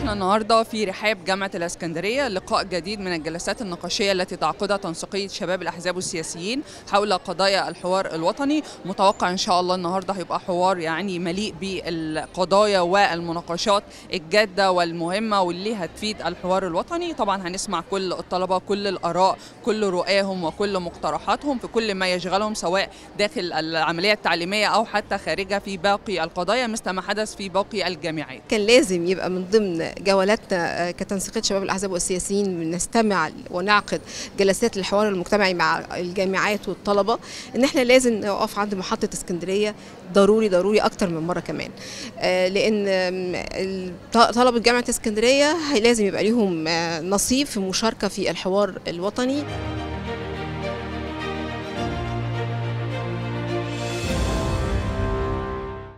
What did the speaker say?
احنا النهارده في رحاب جامعه الاسكندريه لقاء جديد من الجلسات النقاشيه التي تعقدها تنسيقيه شباب الاحزاب والسياسيين حول قضايا الحوار الوطني متوقع ان شاء الله النهارده هيبقى حوار يعني مليء بالقضايا والمناقشات الجاده والمهمه واللي هتفيد الحوار الوطني طبعا هنسمع كل الطلبه كل الاراء كل رؤاهم وكل مقترحاتهم في كل ما يشغلهم سواء داخل العمليه التعليميه او حتى خارجها في باقي القضايا مثل ما حدث في باقي الجامعات كان لازم يبقى من ضمن جولاتنا كتنسيقيه شباب الاحزاب والسياسيين نستمع ونعقد جلسات الحوار المجتمعي مع الجامعات والطلبه ان احنا لازم نقف عند محطه اسكندريه ضروري ضروري اكتر من مره كمان لان طلبه جامعه اسكندريه لازم يبقى ليهم نصيب في مشاركه في الحوار الوطني